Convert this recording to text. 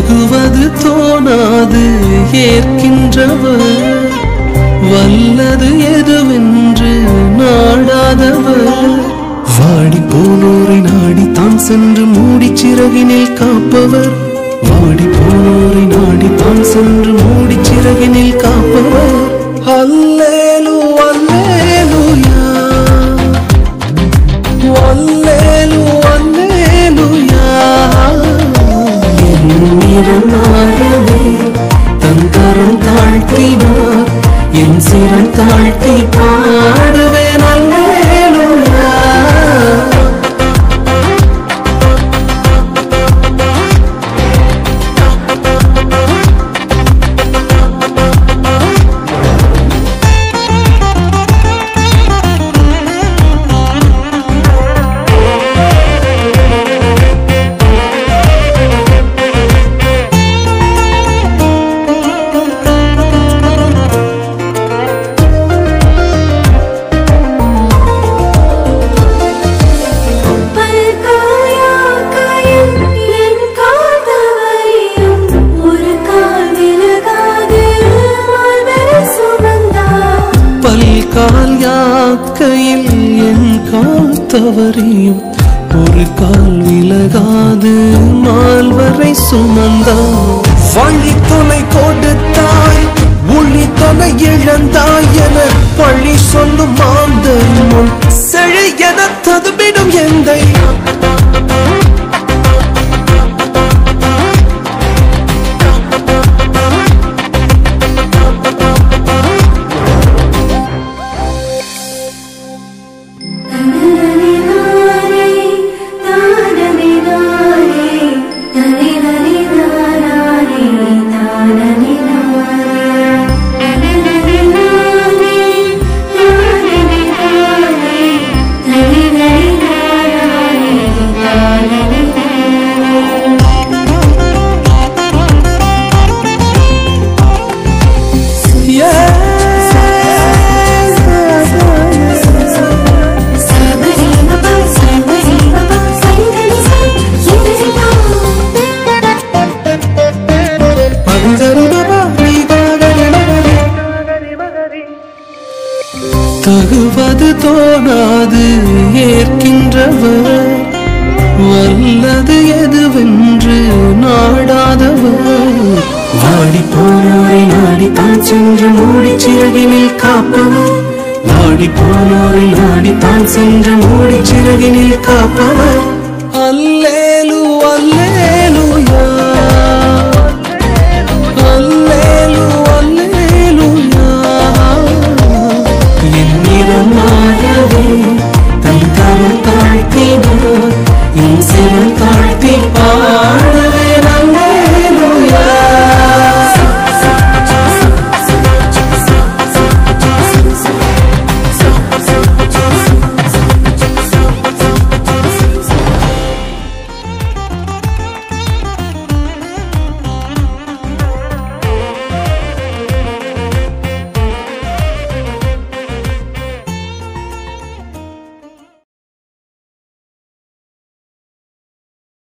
தகுவது தோணாது ஏற்கின்றவர் வல்லது எதுவென்று நாடாதவர் வாடி போனோரை நாடி தான் சென்று மூடிச் சிறகினில் காப்பவர் வாடி போனோரை நாடி தான் சென்று மூடிச் சிறகினில் காப்பவர் அல்லேலு அல்லேலுயா அல்லேலு அல்லேலுயா என்னிடமாகவே தன் கரம் தாழ்த்தினார் என் சிரம் தாழ்த்தி பாடுவேன் அல்லேலுயா பல்காயா காயம் என் காதவரையும் ஒரு கால் விலகாது மால்வரை சுமந்தார் பல்கால் யாக்கையில் என் கால் தவறியும் ஒரு கால் விலகாது மால்வரை சுமந்தார் வழி துணை கொடுத்தாய் ஒளி துணை இழந்தாய் என பழி சொல்லும் மாந்தர் முன் செழி என ததுமிடும் எந்தை தனனனினாரே தானனினாரே தனினனினாரே தானனினாரே தனனனினாரே தானனினாரே தனினனினாரே தானனினாரே சபரிமபா சபரிமபா சங்கரி சங்கரிதா தகுவது தோணாது ஏற்கின்றவர் வல்லது எதுவென்று நாடாதவர் வாடி போனோரை நாடி தான் சென்று மூடி சிறகினில் காப்பவர் வாடி போனோரை நாடி தான் சென்று மூடி சிறகினில் காப்பவர் அல்லேலு